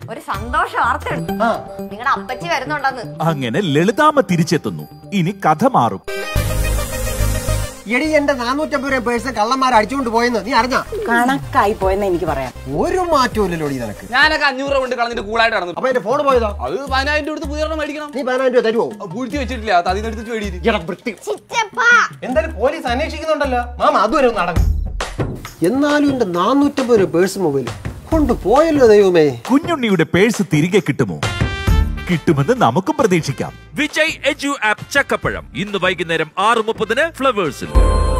ഒരു സന്തോഷ വാർത്ത എടുത്തു ആ നിങ്ങളുടെ അപ്പച്ചി വരുന്നുണ്ടെന്ന് അങ്ങനെ ലളിതാമ്മ തിരിച്ചെത്തുന്നു ഇനി കഥ മാറും എടി എന്റെ നാനൂറ്റമ്പത് രൂപ പേഴ്സ് കള്ളന്മാർ അടിച്ചുകൊണ്ട് പോയെന്ന് നീ അറിഞ്ഞ കണക്കായി പോയെന്ന് എനിക്ക് പറയാം ഒരു മാറ്റവും ഇല്ലല്ലോ നിനക്ക് ഞാനൊക്കെ അഞ്ഞൂറ് രൂപ കൊണ്ട് കളഞ്ഞിട്ട് കൂളായിട്ട് നടന്നു അപ്പൊ എന്റെ ഫോൺ പോയതോ അത് പതിനായിരം രൂപ എടുത്ത് പുതിയ ഒരെണ്ണം മേടിക്കണം നീ പതിനായിരം രൂപ തരുമോ അത് പൂഴ്ത്തി വെച്ചിട്ടില്ല അത് അതിന് എടുത്തിട്ട് മേടിയിട്ട് എടാ വൃത്തി ചിറ്റപ്പാ എന്തായാലും പോലീസ് അന്വേഷിക്കുന്നുണ്ടല്ലോ മാമ അതുവരെ ഒന്ന് നടക്കും എന്നാലും എന്റെ നാനൂറ്റമ്പത് രൂപ പേഴ്സ് മൊബൈൽ കൊണ്ടുപോയല്ലോ ദൈവമേ കുഞ്ഞുണ്ണിയുടെ പേഴ്സ് തിരികെ കിട്ടുമോ കിട്ടുമെന്ന് നമുക്കും പ്രതീക്ഷിക്കാം വിജയ് എജു ആപ്പ് ചക്കപ്പഴം ഇന്ന് വൈകുന്നേരം ആറ് മുപ്പതിന് ഫ്ലവേഴ്സിൽ